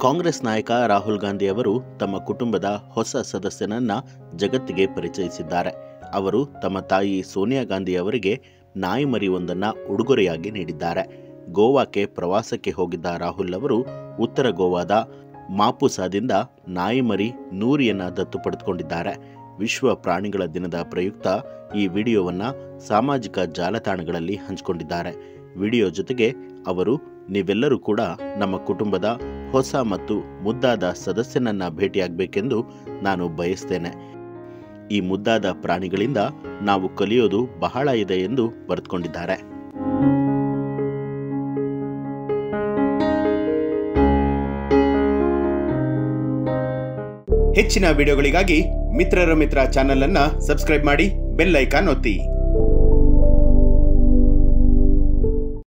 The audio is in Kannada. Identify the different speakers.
Speaker 1: ಕಾಂಗ್ರೆಸ್ ನಾಯಕ ರಾಹುಲ್ ಗಾಂಧಿ ಅವರು ತಮ್ಮ ಕುಟುಂಬದ ಹೊಸ ಸದಸ್ಯನನ್ನ ಜಗತ್ತಿಗೆ ಪರಿಚಯಿಸಿದ್ದಾರೆ ಅವರು ತಮ್ಮ ತಾಯಿ ಸೋನಿಯಾ ಗಾಂಧಿ ಅವರಿಗೆ ನಾಯಿ ಮರಿಯೊಂದನ್ನ ಉಡುಗೊರೆಯಾಗಿ ನೀಡಿದ್ದಾರೆ ಗೋವಾಕ್ಕೆ ಪ್ರವಾಸಕ್ಕೆ ಹೋಗಿದ್ದ ರಾಹುಲ್ ಅವರು ಉತ್ತರ ಗೋವಾದ ಮಾಪುಸಾದಿಂದ ನಾಯಿ ಮರಿ ನೂರಿಯನ್ನ ದತ್ತು ಪಡೆದುಕೊಂಡಿದ್ದಾರೆ ವಿಶ್ವ ಪ್ರಾಣಿಗಳ ದಿನದ ಪ್ರಯುಕ್ತ ಈ ವಿಡಿಯೋವನ್ನ ಸಾಮಾಜಿಕ ಜಾಲತಾಣಗಳಲ್ಲಿ ಹಂಚಿಕೊಂಡಿದ್ದಾರೆ ವಿಡಿಯೋ ಜೊತೆಗೆ ಅವರು ನೀವೆಲ್ಲರೂ ಕೂಡ ನಮ್ಮ ಕುಟುಂಬದ ಹೊಸ ಮತ್ತು ಮುದ್ದಾದ ಸದಸ್ಯನನ್ನ ಭೇಟಿಯಾಗಬೇಕೆಂದು ನಾನು ಬಯಸ್ತೇನೆ ಈ ಮುದ್ದಾದ ಪ್ರಾಣಿಗಳಿಂದ ನಾವು ಕಲಿಯೋದು ಬಹಳ ಇದೆ ಎಂದು ಬರೆದುಕೊಂಡಿದ್ದಾರೆ
Speaker 2: ಹೆಚ್ಚಿನ ವಿಡಿಯೋಗಳಿಗಾಗಿ ಮಿತ್ರರ ಮಿತ್ರ ಚಾನೆಲ್ ಅನ್ನ ಸಬ್ಸ್ಕ್ರೈಬ್ ಮಾಡಿ ಬೆಲ್ ಐಕಾನ್ ಒತ್ತಿ